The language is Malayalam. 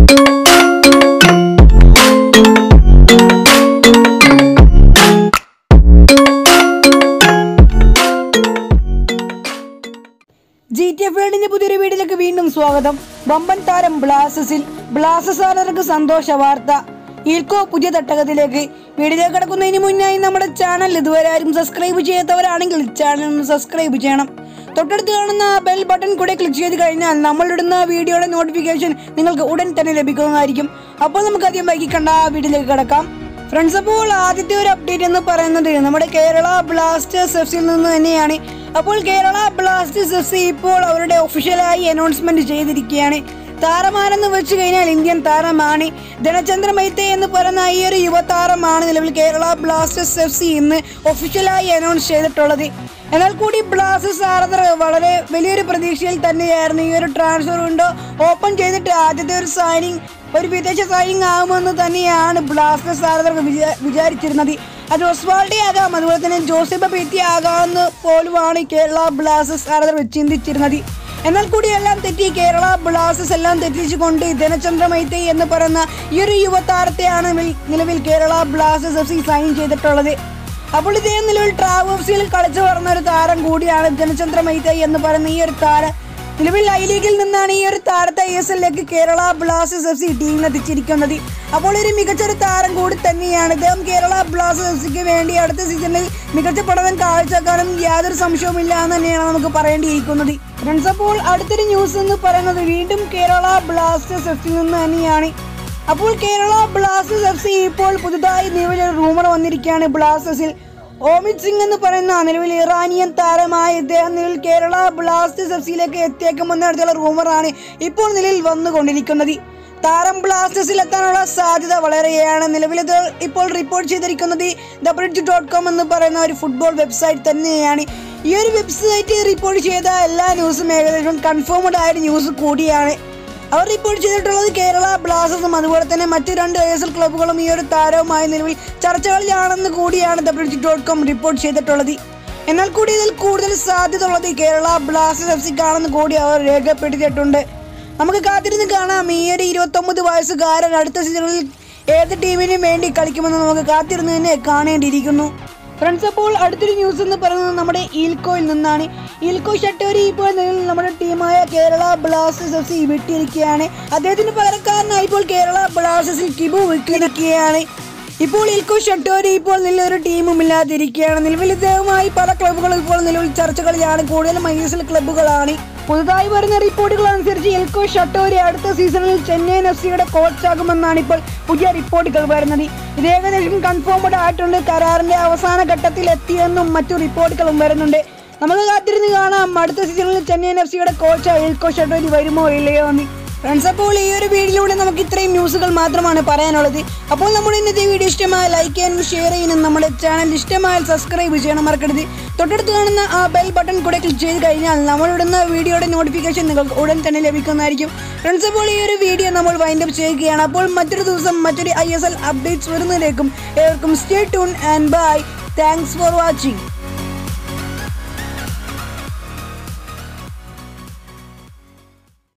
ജി ടി എഫ് വേൾഡിന്റെ പുതിയൊരു വീഡിയോയിലേക്ക് വീണ്ടും സ്വാഗതം വമ്പൻ താരം ബ്ലാസസിൽ ബ്ലാസസ് ആരാധകർക്ക് സന്തോഷ വാർത്ത ഈൽക്കോ പുതിയ തട്ടകത്തിലേക്ക് വീഡിയോയിലേക്ക് കിടക്കുന്നതിന് മുന്നായി നമ്മുടെ ചാനൽ ഇതുവരെ ആരും സബ്സ്ക്രൈബ് ചെയ്യാത്തവരാണെങ്കിൽ ചാനൽ ഒന്ന് സബ്സ്ക്രൈബ് ചെയ്യണം തൊട്ടടുത്ത് കാണുന്ന ബെൽ ബട്ടൺ കൂടെ ക്ലിക്ക് ചെയ്ത് കഴിഞ്ഞാൽ നമ്മളിടുന്ന വീഡിയോയുടെ നോട്ടിഫിക്കേഷൻ നിങ്ങൾക്ക് ഉടൻ തന്നെ ലഭിക്കുന്നതായിരിക്കും അപ്പോൾ നമുക്ക് അധികം വൈകിക്കണ്ട ആ വീഡിയോയിലേക്ക് കിടക്കാം ഫ്രണ്ട്സ് അപ്പോൾ ആദ്യത്തെ ഒരു അപ്ഡേറ്റ് എന്ന് പറയുന്നത് നമ്മുടെ കേരള ബ്ലാസ്റ്റേഴ്സ് എഫ് സിയിൽ നിന്ന് തന്നെയാണ് അപ്പോൾ കേരള ബ്ലാസ്റ്റേഴ്സ് എഫ് സി ഇപ്പോൾ അവരുടെ ഒഫീഷ്യലായി അനൗൺസ്മെന്റ് ചെയ്തിരിക്കുകയാണ് താരമാരെന്ന് വെച്ച് കഴിഞ്ഞാൽ ഇന്ത്യൻ താരമാണ് ധനചന്ദ്ര മൈത്തെ എന്ന് പറയുന്ന ഈ ഒരു യുവതാരമാണ് നിലവിൽ കേരള ബ്ലാസ്റ്റേഴ്സ് എഫ് സി ഇന്ന് ഒഫീഷ്യലായി അനൗൺസ് ചെയ്തിട്ടുള്ളത് എന്നാൽ കൂടി ബ്ലാസ്റ്റേഴ്സ് ആരാധകർ വളരെ വലിയൊരു പ്രതീക്ഷയിൽ തന്നെയായിരുന്നു ഈ ഒരു ട്രാൻസ്ഫർ വിൻഡോ ഓപ്പൺ ചെയ്തിട്ട് ആദ്യത്തെ ഒരു സൈനിങ് ഒരു വിദേശ സൈനിങ് ആകുമെന്ന് തന്നെയാണ് ബ്ലാസ്റ്റേഴ്സ് ആരാധകർ വിചാ- വിചാരിച്ചിരുന്നത് അത് ഒസ്വാൾഡി ആകാം അതുപോലെ തന്നെ ജോസഫ് പെറ്റി ആകാമെന്ന് പോലുമാണ് കേരള ബ്ലാസ്റ്റേഴ്സ് ആരാധകർ ചിന്തിച്ചിരുന്നത് എന്നാൽ കൂടി എല്ലാം തെറ്റി കേരള ബ്ലാസ്റ്റേഴ്സ് എല്ലാം തെറ്റിച്ചുകൊണ്ട് ധനചന്ദ്ര മൈത്തെ എന്ന് പറയുന്ന ഈ ഒരു യുവതാരത്തെയാണ് നിലവിൽ- നിലവിൽ Kerala Blasters F C sign ചെയ്തിട്ടുള്ളത് അപ്പോൾ ഇദ്ദേഹം നിലവിൽ ട്രാവൽസിൽ കളിച്ചു വളർന്ന ഒരു താരം കൂടിയാണ് ധനചന്ദ്ര മൈത്തെ എന്ന് പറയുന്ന ഈ ഒരു താരം നിലവിൽ ഐ ലീഗിൽ നിന്നാണ് ഈ ഒരു താരത്തെ ഐ എസ് എല്ലിലേക്ക് കേരള ബ്ലാസ്റ്റേഴ്സ് എഫ് സി ടീമിലെത്തിച്ചിരിക്കുന്നത് അപ്പോൾ ഒരു മികച്ചൊരു താരം കൂടി തന്നെയാണ് ഇദ്ദേഹം കേരള ബ്ലാസ്റ്റേഴ്സ് എഫ് സിക്ക് വേണ്ടി അടുത്ത സീസണിൽ മികച്ച പഠനം കാഴ്ചക്കാരും യാതൊരു സംശയവുമില്ല എന്ന് തന്നെയാണ് നമുക്ക് പറയേണ്ടിയിരിക്കുന്നത് ഫ്രണ്ട്സ് അപ്പോൾ അടുത്തൊരു ന്യൂസ് എന്ന് പറയുന്നത് വീണ്ടും കേരള ബ്ലാസ്റ്റേഴ്സ് എഫ് സിയിൽ നിന്ന് തന്നെയാണ് അപ്പോൾ കേരള ബ്ലാസ്റ്റേഴ്സ് എഫ് സി ഇപ്പോൾ പുതുതായി നിലവിൽ റൂമർ വന്നിരിക്കുകയാണ് ബ്ലാസ്റ്റേഴ്സിൽ ഓമിത് സിംഗ് എന്ന് പറയുന്ന നിലവിൽ ഇറാനിയൻ താരമായ ഇദ്ദേഹം നിലവിൽ കേരള ബ്ലാസ്റ്റേഴ്സ് എഫ് സിയിലേക്ക് എത്തിയേക്കുമെന്ന അടുത്തുള്ള റൂമറാണ് ഇപ്പോൾ നിലവിൽ വന്നുകൊണ്ടിരിക്കുന്നത് താരം ബ്ലാസ്റ്റേഴ്സിൽ എത്താനുള്ള സാധ്യത വളരെയാണ് നിലവിൽ ഇത് ഇപ്പോൾ റിപ്പോർട്ട് ചെയ്തിരിക്കുന്നത് ദ ബ്രിഡ്ജ് ഡോട്ട് കോം എന്ന് പറയുന്ന ഒരു ഫുട്ബോൾ വെബ്സൈറ്റ് തന്നെയാണ് ഈ ഒരു വെബ്സൈറ്റ് റിപ്പോർട്ട് ചെയ്ത എല്ലാ ന്യൂസും ഏകദേശം കൺഫേംഡ് ആയ ഒരു ന്യൂസ് കൂടിയാണ് അവർ റിപ്പോർട്ട് ചെയ്തിട്ടുള്ളത് കേരള ബ്ലാസ്റ്റേഴ്സും അതുപോലെ തന്നെ മറ്റു രണ്ട് ഐ എസ് എൽ ക്ലബ്ബുകളും ഈ ഒരു താരവുമായി നിലവിൽ ചർച്ചകളിലാണെന്ന് കൂടിയാണ് the bridge dot com report ചെയ്തിട്ടുള്ളത് എന്നാൽ കൂടി ഇതിൽ കൂടുതൽ സാധ്യത ഉള്ളത് കേരള ബ്ലാസ്റ്റേഴ്സ് എഫ് സിക്കാണെന്ന് കൂടി അവർ രേഖപ്പെടുത്തിയിട്ടുണ്ട് നമുക്ക് കാത്തിരുന്ന് കാണാം ഈ ഒരു ഇരുപത്തൊമ്പത് വയസ്സുകാരൻ അടുത്ത സീസണിൽ ഏത് ടീമിനും വേണ്ടി കളിക്കുമെന്ന് നമുക്ക് കാത്തിരുന്ന് തന്നെ കാണേണ്ടിയിരിക്കുന്നു ഫ്രണ്ട്സ് അപ്പോൾ അടുത്തൊരു ന്യൂസ് എന്ന് പറയുന്നത് നമ്മുടെ ഈൽക്കോയിൽ നിന്നാണ് ഈൽക്കോ ഷട്ടോരി ഇപ്പോൾ നിലവിൽ നമ്മുടെ ടീമായ കേരള ബ്ലാസ്റ്റേഴ്സ് എഫ് സി വിട്ടിരിക്കുകയാണ് അദ്ദേഹത്തിന് പകരക്കാരനായി ഇപ്പോൾ കേരള ബ്ലാസ്റ്റേഴ്സിൽ കിബു വിട്ടിരിക്കുകയാണ് ഇപ്പോൾ ഇൽക്കോ ഷട്ടോരി ഇപ്പോൾ നിലവിൽ ഒരു ടീമും ഇല്ലാതിരിക്കുകയാണ് നിലവിൽ ഇദ്ദേഹവുമായി പല ക്ലബ്ബുകളും ഇപ്പോൾ നിലവിൽ ചർച്ചകളിലാണ് കൂടുതലും ഐ എസ് എൽ ക്ലബ്ബുകളാണ് പുതുതായി വരുന്ന റിപ്പോർട്ടുകൾ അനുസരിച്ച് എൽക്കോ ഷട്ടോരി അടുത്ത സീസണിൽ ചെന്നൈയിൻ എഫ് സിയുടെ കോച്ചാകുമെന്നാണ് ഇപ്പോൾ പുതിയ റിപ്പോർട്ടുകൾ വരുന്നത് ഇത് ഏകദേശം കൺഫേംഡ് ആയിട്ടുണ്ട് കരാറിന്റെ അവസാന ഘട്ടത്തിൽ എത്തിയെന്നും മറ്റു റിപ്പോർട്ടുകളും വരുന്നുണ്ട് നമുക്ക് കാത്തിരുന്ന് കാണാം അടുത്ത സീസണിൽ ചെന്നൈയിൻ എഫ് സിയുടെ കോച്ച് എൽക്കോ ഷട്ടോരി വരുമോ ഇല്ലയോ എന്ന് ഫ്രണ്ട്സ് അപ്പോൾ ഈ ഒരു വീഡിയോയിലൂടെ നമുക്ക് ഇത്രയും ന്യൂസുകൾ മാത്രമാണ് പറയാനുള്ളത് അപ്പോൾ നമ്മുടെ ഇന്നത്തെ വീഡിയോ ഇഷ്ടമായ ലൈക്ക് ചെയ്യാനും ഷെയർ ചെയ്യാനും നമ്മുടെ ചാനൽ ഇഷ്ടമായാൽ സബ്സ്ക്രൈബ് ചെയ്യണം മറക്കരുത് തൊട്ടടുത്ത് കാണുന്ന ആ ബെൽ ബട്ടൺ കൂടെ ക്ലിക്ക് ചെയ്ത് കഴിഞ്ഞാൽ നമ്മളിടുന്ന വീഡിയോയുടെ നോട്ടിഫിക്കേഷൻ നിങ്ങൾക്ക് ഉടൻ തന്നെ ലഭിക്കുന്നതായിരിക്കും ഫ്രണ്ട്സ് അപ്പോൾ ഈ ഒരു വീഡിയോ നമ്മൾ വൈൻഡപ്പ് ചെയ്യുകയാണ് അപ്പോൾ മറ്റൊരു ദിവസം മറ്റൊരു ഐ എസ് എൽ അപ്ഡേറ്റ്സ് വരുന്നതിലേക്കും ഏവർക്കും stay tune and bye thanks for watching